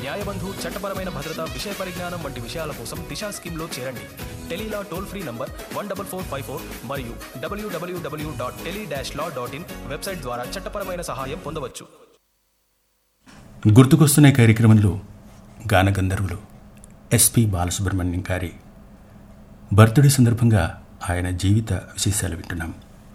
న్యాయబంధు చట్టపరమైన భద్రత విషయ పరిజ్ఞానం వంటి విషయాల కోసం దిశా స్కీమ్లో చేరండి tele law toll free number one double four five four మరియు WWW dot tele dash law dot in website ద్వారా చట్టపరమైన సహాయం పొందవచ్చు గుర్తుకొస్తున్న ఈ కార్యక్రమంలో గాన గంధర్వులు ఎస్పి బాలసుబ్రహ్మణ్యం గారి బర్త్డే సందర్భంగా ఆయన జీవిత విశేషాలు వింటున్నాం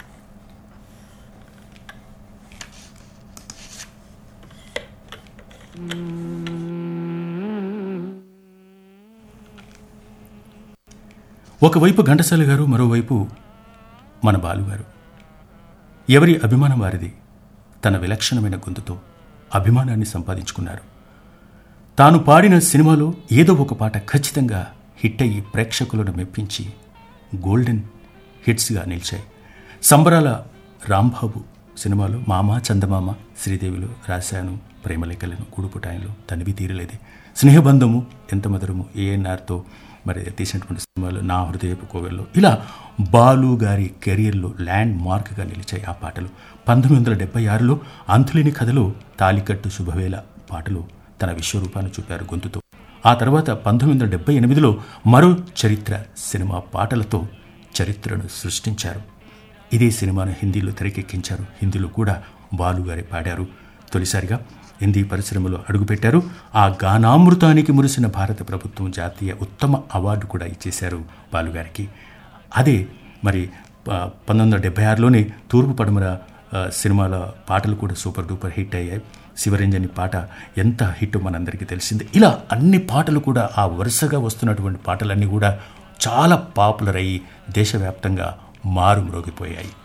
ఒకవైపు ఘంటసాల గారు మరోవైపు మన బాలుగారు ఎవరి అభిమానం వారిది తన విలక్షణమైన గొంతుతో అభిమానాన్ని సంపాదించుకున్నారు తాను పాడిన సినిమాలో ఏదో ఒక పాట ఖచ్చితంగా హిట్ అయ్యి ప్రేక్షకులను మెప్పించి గోల్డెన్ హిట్స్గా నిలిచాయి సంబరాల రాంబాబు సినిమాలో మామ చందమామ శ్రీదేవిలో రాశాను ప్రేమలేఖలను కూడుపుటాయంలో తనివి తీరలేదే స్నేహబంధము ఎంత మధురము ఏఎన్ఆర్తో మరి తీసినటువంటి సినిమాలు నా హృదయపు కోవెల్లో ఇలా బాలు గారి కెరియర్లో ల్యాండ్ మార్క్గా నిలిచాయి ఆ పాటలు పంతొమ్మిది వందల డెబ్బై ఆరులో అంతులేని కథలో తాలికట్టు శుభవేళ పాటలో తన విశ్వరూపాన్ని చూపారు గొంతుతో ఆ తర్వాత పంతొమ్మిది వందల డెబ్బై ఎనిమిదిలో మరో చరిత్ర సినిమా పాటలతో చరిత్రను సృష్టించారు ఇదే సినిమాను హిందీలో తెరకెక్కించారు హిందీలో కూడా బాలుగారే పాడారు తొలిసారిగా హిందీ పరిశ్రమలో అడుగుపెట్టారు ఆ గానామృతానికి మురిసిన భారత ప్రభుత్వం జాతీయ ఉత్తమ అవార్డు కూడా ఇచ్చేశారు బాలుగారికి అదే మరి ప- పంతొమ్మిది వందల డెబ్బై ఆరులోనే తూర్పు పడమర ఆ, సినిమాల పాటలు కూడా సూపర్ డూపర్ హిట్ అయ్యాయి శివరంజని పాట ఎంత హిట్ మనందరికీ తెలిసిందే ఇలా అన్ని పాటలు కూడా ఆ వరుసగా వస్తున్నటువంటి పాటలన్నీ కూడా చాలా పాపులర్ అయ్యి దేశవ్యాప్తంగా మారుమ్రోగిపోయాయి